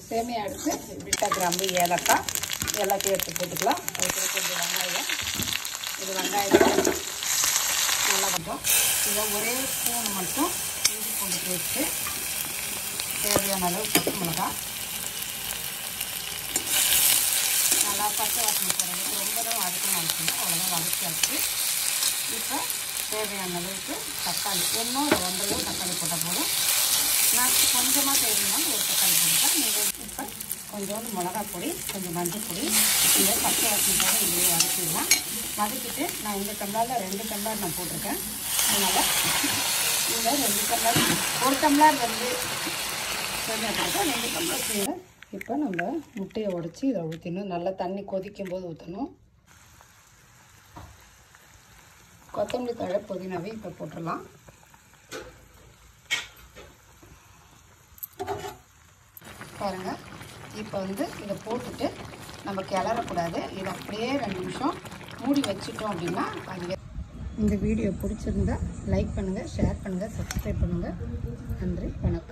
சேமியா எடுத்து விட்ட கிராம்பு ஏலக்காய் எல்லாத்தையும் எடுத்து போட்டுக்கலாம் அதுக்கு கொஞ்சம் வெங்காயம் இது வெங்காயத்தை நல்லா கொஞ்சம் இதை ஒரே ஸ்பூன் மட்டும் இஞ்சி பூண்டு பேஸ்ட்டு தேவையான அளவு பச்சை மிளகாய் நல்லா பச்சை வாசனை போகிறதுக்கு ரொம்ப தான் வதக்கணும் வதக்கணும் அவ்வளோதான் வதக்கியாச்சு இப்போ தேவையான அளவுக்கு தக்காளி ஒன்றும் இல்லை ஒன்றரை தக்காளி போட்டால் போதும் நான் கொஞ்சமாக தேவையான ஒரு தக்காளி போட்டுட்டேன் நீங்கள் இப்போ கொஞ்சோண்டு மிளகா பொடி கொஞ்சம் மஞ்சள் பொடி இந்த பச்சை வாசனை போக இதுலேயே வதக்கிடலாம் வதக்கிட்டு நான் இந்த டம்ளரில் ரெண்டு டம்ளர் நான் போட்டிருக்கேன் அதனால் இந்த ரெண்டு டம்ளர் ஒரு டம்ளர் வந்து போட்டிருக்கேன் ரெண்டு டம்ளர் செய்ய இப்போ நம்ம முட்டையை உடச்சி இதை ஊற்றிடணும் நல்லா தண்ணி கொதிக்கும் போது ஊற்றணும் கொத்தமல்லி தழை புதினாவே இப்போ போட்டுடலாம் பாருங்கள் இப்போ வந்து இதை போட்டுட்டு நம்ம கிளறக்கூடாது இதை அப்படியே ரெண்டு நிமிஷம் மூடி வச்சிட்டோம் அப்படின்னா அது இந்த வீடியோ பிடிச்சிருந்தா லைக் பண்ணுங்கள் ஷேர் பண்ணுங்கள் சப்ஸ்கிரைப் பண்ணுங்கள் நன்றி வணக்கம்